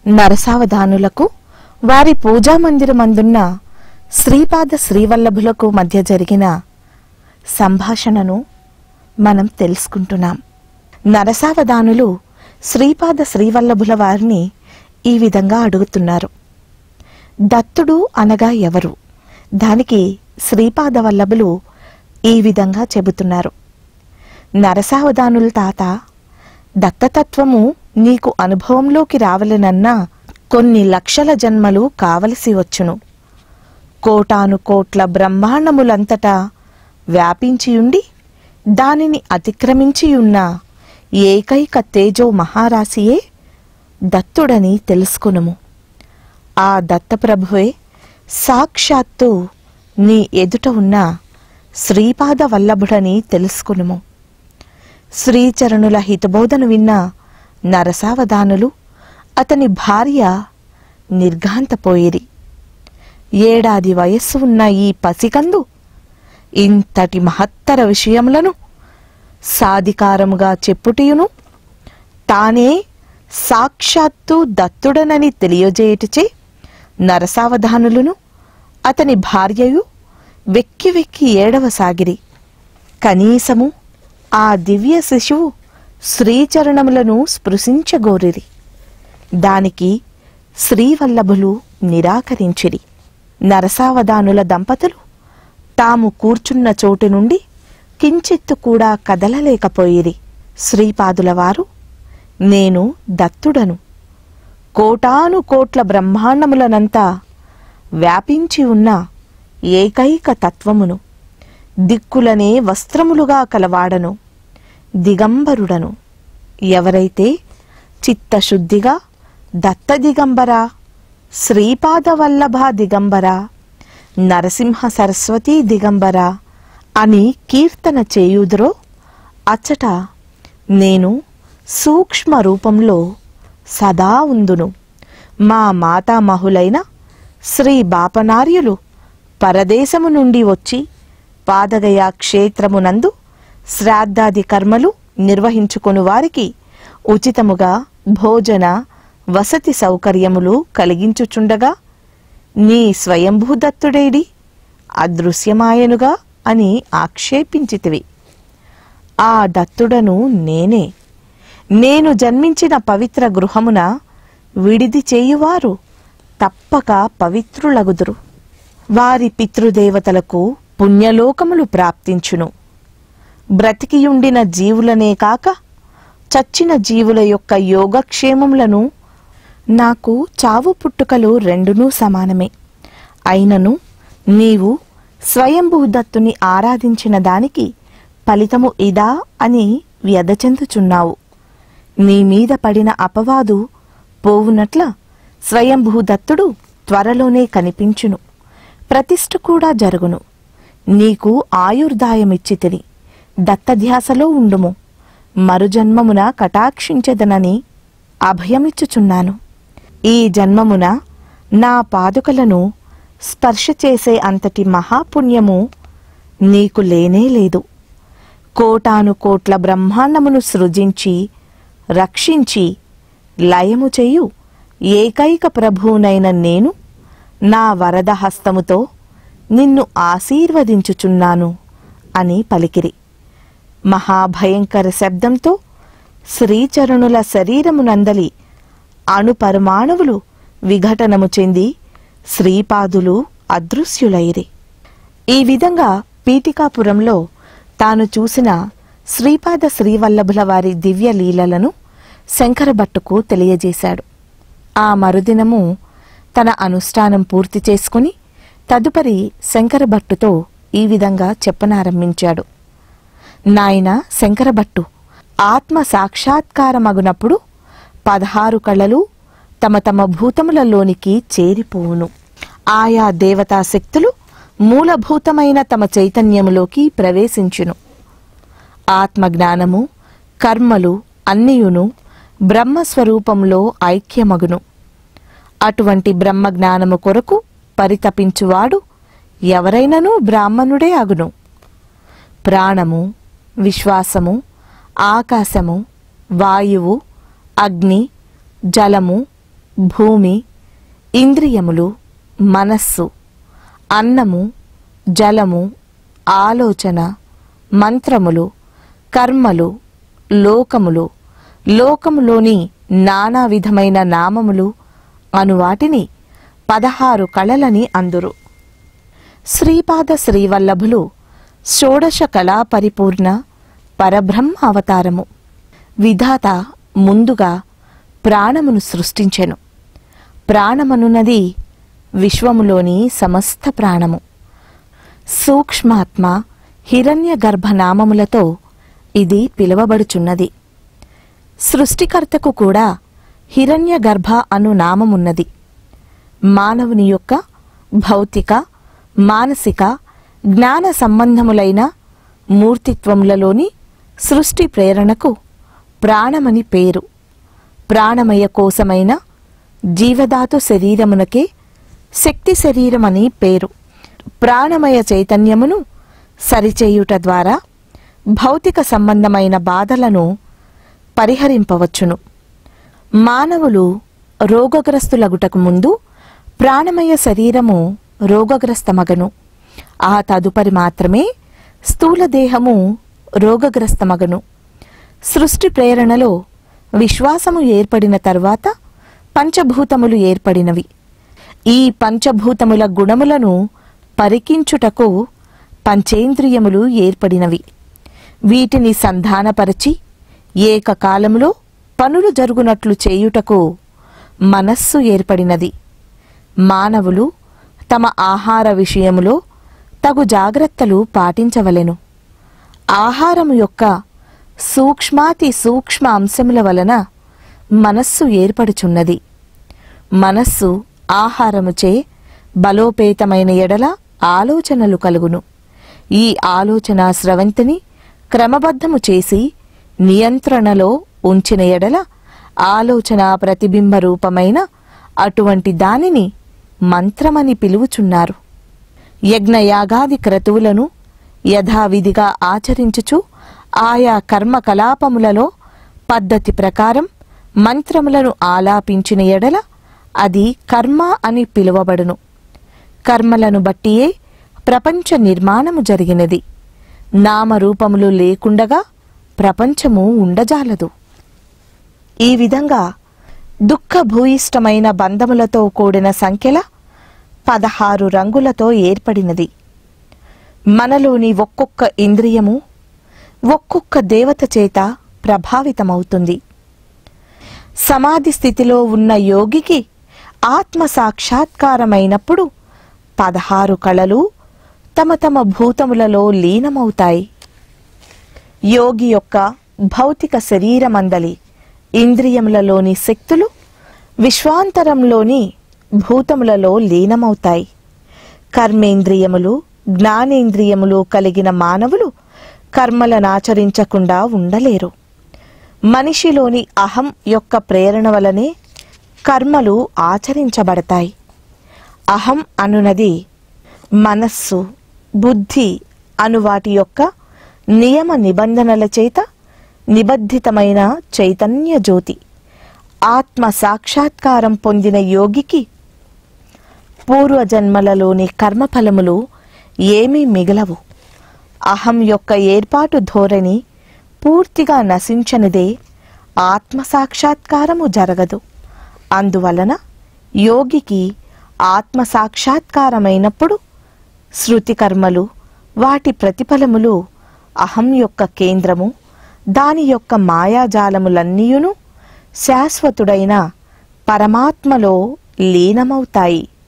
నరసావధానులకు వారి పూజామందిరమందున్న శ్రీపాద శ్రీవల్లభులకు మధ్య జరిగిన సంభాషణను మనం తెలుసుకుంటున్నాం నరసావధానులు శ్రీపాద శ్రీవల్లభుల వారిని ఈ విధంగా అడుగుతున్నారు దత్తుడు అనగా ఎవరు దానికి శ్రీపాద వల్లభులు ఈ విధంగా చెబుతున్నారు నరసావధానుల తాత దత్తతత్వము నీకు అనుభవంలోకి రావలెనన్నా కొన్ని లక్షల జన్మలు కావలసి వచ్చును కోటాను కోట్ల బ్రహ్మాండములంతటా వ్యాపించియుండి దానిని అతిక్రమించియున్న ఏకైక తేజో మహారాశియే దత్తుడని తెలుసుకునుము ఆ దత్తప్రభువే సాక్షాత్తు నీ ఎదుట ఉన్న శ్రీపాద వల్లభుడని తెలుసుకునుము శ్రీచరణుల హితబోధను విన్న నరసావధానులు అతని భార్య నిర్ఘాంతపోయిరి ఏడాది వయస్సు ఉన్న ఈ పసికందు ఇంతటి మహత్తర విషయములను సాధికారముగా చెప్పుటియును తానే సాక్షాత్తు దత్తుడనని తెలియజేయుటచే నరసావధానులను అతని భార్యయు వెక్కి వెక్కి ఏడవసాగిరి కనీసము ఆ దివ్య శిశువు శ్రీచరణములను స్పృశించగోరిరి దానికి శ్రీవల్లభులు నిరాకరించిరి నరసావధానుల దంపతులు తాము కూర్చున్న చోటు నుండి కించిత్తు కూడా కదలలేకపోయిరి శ్రీపాదుల వారు నేను దత్తుడను కోటాను కోట్ల బ్రహ్మాండములనంతా వ్యాపించి ఉన్న ఏకైక తత్వమును దిక్కులనే వస్త్రములుగా కలవాడను దిగంబరుడను ఎవరైతే చిత్తశుద్ధిగా దత్త దిగంబర శ్రీపాదవల్లభ దిగంబర నరసింహ సరస్వతీ దిగంబర అని కీర్తన చేయుదురో అచ్చట నేను సూక్ష్మ రూపంలో సదా ఉందును మా మాతామహులైన శ్రీ బాపనార్యులు పరదేశము నుండి వచ్చి పాదగయ క్షేత్రమునందు శ్రాద్ధాది కర్మలు నిర్వహించుకొను వారికి ఉచితముగా భోజన వసతి సౌకర్యములు కలిగించుచుండగా నీ స్వయంభూదత్తుడేడి అదృశ్యమాయనుగా అని ఆక్షేపించితివి ఆ దత్తుడను నేనే నేను జన్మించిన పవిత్ర గృహమున విడిది చేయువారు తప్పక పవిత్రులగుదురు వారి పితృదేవతలకు పుణ్యలోకములు ప్రాప్తించును బ్రతికియుండిన జీవులనే కాక చచ్చిన జీవుల యొక్క యోగక్షేమములను నాకు చావు పుట్టుకలు రెండునూ సమానమే అయినను నీవు స్వయంభూదత్తుని ఆరాధించిన దానికి ఫలితము ఇదా అని వ్యధ చెందుచున్నావు నీ మీద పడిన అపవాదు పోవునట్ల స్వయంభూదత్తుడు త్వరలోనే కనిపించును ప్రతిష్ఠ కూడా జరుగును నీకు ఆయుర్దాయమిచ్చితిని దత్తధ్యాసలో ఉండుము మరుజన్మమున కటాక్షించెదనని అభయమిచ్చుచున్నాను ఈ జన్మమున నా పాదుకలను స్పర్శ చేసే అంతటి మహాపుణ్యము నీకు లేనే లేదు కోటాను కోట్ల బ్రహ్మాండమును సృజించి రక్షించి లయము చేయు ఏకైక ప్రభువునైన నేను నా వరద హస్తముతో నిన్ను ఆశీర్వదించుచున్నాను అని పలికిరి మహాభయంకర శబ్దంతో శ్రీచరణుల శరీరమునందలి అణుపరమాణువులు విఘటనము చెంది శ్రీపాదులు అదృశ్యులైరి ఈ విధంగా పీఠికాపురంలో తాను చూసిన శ్రీపాద శ్రీవల్లభుల వారి దివ్య లీలలను శంకరభట్టుకు తెలియజేశాడు ఆ మరుదినము తన అనుష్ఠానం పూర్తి చేసుకుని తదుపరి శంకరభట్టుతో ఈ విధంగా చెప్పనారంభించాడు నాయన శంకరభట్టు ఆత్మ సాక్షాత్కారమగునప్పుడు పదహారు కళలు తమ తమ భూతములలోనికి చేరిపోవును ఆయా దేవతా శక్తులు మూలభూతమైన తమ చైతన్యములోకి ప్రవేశించును ఆత్మజ్ఞానము కర్మలు అన్నియును బ్రహ్మస్వరూపంలో ఐక్యమగును అటువంటి బ్రహ్మజ్ఞానము కొరకు పరితపించువాడు ఎవరైనను బ్రాహ్మణుడే అగును ప్రాణము విశ్వాసము ఆకాశము వాయువు అగ్ని జలము భూమి ఇంద్రియములు మనస్సు అన్నము జలము ఆలోచన మంత్రములు కర్మలు లోకములు లోకములోని నానా విధమైన నామములు అను వాటిని పదహారు కళలని అందురు శ్రీపాద శ్రీవల్లభులు షోడశ కళా పరిపూర్ణ పరబ్రహ్మ అవతారము విధాత ముందుగా ప్రాణమును సృష్టించెను ప్రాణమనున్నది విశ్వములోని సమస్త ప్రాణము సూక్ష్మాత్మ హిరణ్య గర్భనామములతో ఇది పిలువబడుచున్నది సృష్టికర్తకు కూడా హిరణ్య గర్భ అను నామమున్నది మానవుని యొక్క భౌతిక మానసిక జ్ఞాన సంబంధములైన మూర్తిత్వములలోని సృష్టి ప్రేరణకు ప్రాణమని పేరు ప్రాణమయ కోసమైన జీవధాతు శరీరమునకే శక్తి శరీరమని పేరు ప్రాణమయ చైతన్యమును సరిచేయుట ద్వారా భౌతిక సంబంధమైన బాధలను పరిహరింపవచ్చును మానవులు రోగగ్రస్తులగుటకు ముందు ప్రాణమయ శరీరము రోగగ్రస్తమగను ఆ తదుపరి మాత్రమే స్థూల దేహము రోగగ్రస్తమగను సృష్టి ప్రేరణలో విశ్వాసము ఏర్పడిన తరువాత పంచభూతములు ఏర్పడినవి ఈ పంచభూతముల గుణములను పరికించుటకు పంచేంద్రియములు ఏర్పడినవి వీటిని సంధానపరచి ఏకకాలములో పనులు జరుగునట్లు చేయుటకు మనస్సు ఏర్పడినది మానవులు తమ ఆహార విషయములో తగు జాగ్రత్తలు పాటించవలెను ఆహారము యొక్క సూక్ష్మాతి సూక్ష్మ అంశముల వలన మనస్సు ఏర్పడుచున్నది మనస్సు ఆహారముచే బలోపేతమైన ఎడల ఆలోచనలు కలుగును ఈ ఆలోచన స్రవంతిని క్రమబద్ధము చేసి నియంత్రణలో ఉంచిన ఎడల ఆలోచన ప్రతిబింబ రూపమైన అటువంటి దానిని మంత్రమని పిలువుచున్నారు యజ్ఞయాగాది క్రతువులను యథావిధిగా ఆచరించుచు ఆయా కర్మకలాపములలో పద్ధతి ప్రకారం మంత్రములను ఆలాపించిన ఎడల అది కర్మ అని పిలువబడును కర్మలను బట్టియే ప్రపంచ నిర్మాణము జరిగినది నామరూపములు లేకుండగా ప్రపంచము ఉండజాలదు ఈ విధంగా దుఃఖభూయిష్టమైన బంధములతో కూడిన సంఖ్యల పదహారు రంగులతో ఏర్పడినది మనలోని ఒక్కొక్క ఇంద్రియము ఒక్కొక్క దేవత చేత ప్రభావితమవుతుంది సమాధి స్థితిలో ఉన్న యోగికి ఆత్మ సాక్షాత్కారమైనప్పుడు పదహారు కళలు తమ తమ భూతములలో లీనమవుతాయి యోగి యొక్క భౌతిక శరీరమందలి ఇంద్రియములలోని శక్తులు విశ్వాంతరంలోని భూతములలో లీనమవుతాయి కర్మేంద్రియములు జ్ఞానేంద్రియములు కలిగిన మానవులు కర్మలనాచరించకుండా ఉండలేరు మనిషిలోని అహం యొక్క ప్రేరణ వలనే కర్మలు ఆచరించబడతాయి అహం అనునది మనస్సు బుద్ధి అను వాటి యొక్క నియమ నిబంధనల చేత నిబద్ధితమైన చైతన్య జ్యోతి ఆత్మ సాక్షాత్కారం పొందిన యోగికి పూర్వజన్మలలోని కర్మఫలములు ఏమీ మిగలవు అహం యొక్క ఏర్పాటు ధోరణి పూర్తిగా నశించనిదే ఆత్మ సాక్షాత్కారము జరగదు అందువలన యోగికి ఆత్మ సాక్షాత్కారమైనప్పుడు శృతి కర్మలు వాటి ప్రతిఫలములు అహం యొక్క కేంద్రము దాని యొక్క మాయాజాలములన్నీయును శాశ్వతుడైన పరమాత్మలో లీనమవుతాయి